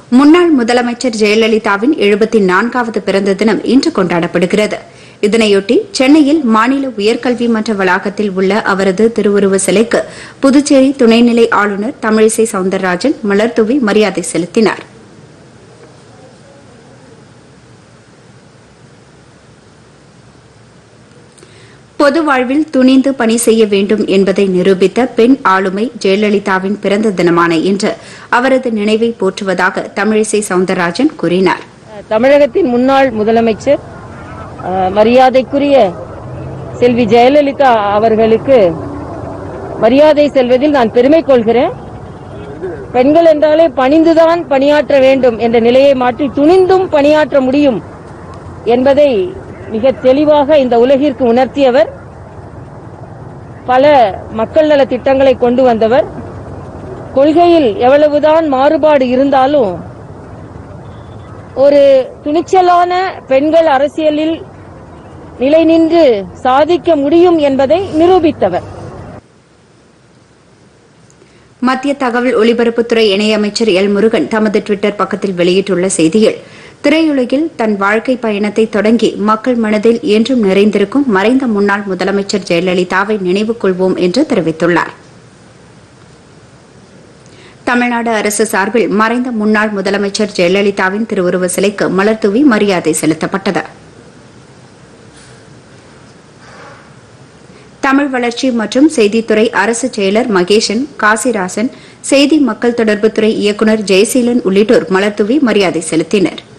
முன்னாள் முதலமைச்சர் ஜெயலலிதாவின் எழுபத்தி நான்காவது பிறந்த தினம் இன்று கொண்டாடப்படுகிறது இதனையொட்டி சென்னையில் மாநில உயர்கல்வி மன்ற வளாகத்தில் உள்ள அவரது திருவுருவ சிலைக்கு புதுச்சேரி துணைநிலை ஆளுநர் தமிழிசை சவுந்தரராஜன் மலர்தூவி மரியாதை செலுத்தினார் பொது வாழ்வில் துணிந்து பணி செய்ய வேண்டும் என்பதை நிரூபித்த பெண் ஆளுமை ஜெயலலிதாவின் பிறந்த தினமான இன்று அவரது நினைவை போற்றுவதாக தமிழிசை சவுந்தரராஜன் கூறினார் தமிழகத்தின் முன்னாள் முதலமைச்சர் அஹ், மரியாதைக்குரிய செல்வி ஜெயலலிதா அவர்களுக்கு மரியாதை செல்வதில் நான் பெருமை கொள்கிறேன் பெண்கள் என்றாலே பணிந்துதான் பணியாற்ற வேண்டும் என்ற நிலையை மாற்றி துணிந்தும் பணியாற்ற முடியும் என்பதை மிக தெளிவாக இந்த உலகிற்கு உணர்த்தியவர் பல மக்கள் நல திட்டங்களை கொண்டு வந்தவர் கொள்கையில் எவ்வளவுதான் மாறுபாடு இருந்தாலும் ஒரு துணிச்சலான பெண்கள் அரசியலில் நிலை நின்று சாதிக்க முடியும் என்பதை நிரூபித்தவர் மத்திய தகவல் ஒலிபரப்புத்துறை இணையமைச்சர் எல் முருகன் தமது டுவிட்டர் பக்கத்தில் வெளியிட்டுள்ள செய்தியில் திரையுலகில் தன் வாழ்க்கை பயணத்தை தொடங்கி மக்கள் மனதில் என்றும் நிறைந்திருக்கும் மறைந்த முன்னாள் முதலமைச்சர் ஜெயலலிதாவை நினைவு கொள்வோம் என்று தெரிவித்துள்ளார் தமிழ்நாடு அரசு சார்பில் மறைந்த முன்னாள் முதலமைச்சர் ஜெயலலிதாவின் திருவுருவ சிலைக்கு மலர்தூவி மரியாதை செலுத்தப்பட்டது தமிழ் வளர்ச்சி மற்றும் செய்தித்துறை அரசு செயலர் மகேஷன் காசிராசன் செய்தி மக்கள் தொடர்புத்துறை இயக்குநர் ஜெயசீலன் உள்ளிட்டோர் மலர்தூவி மரியாதை செலுத்தினர்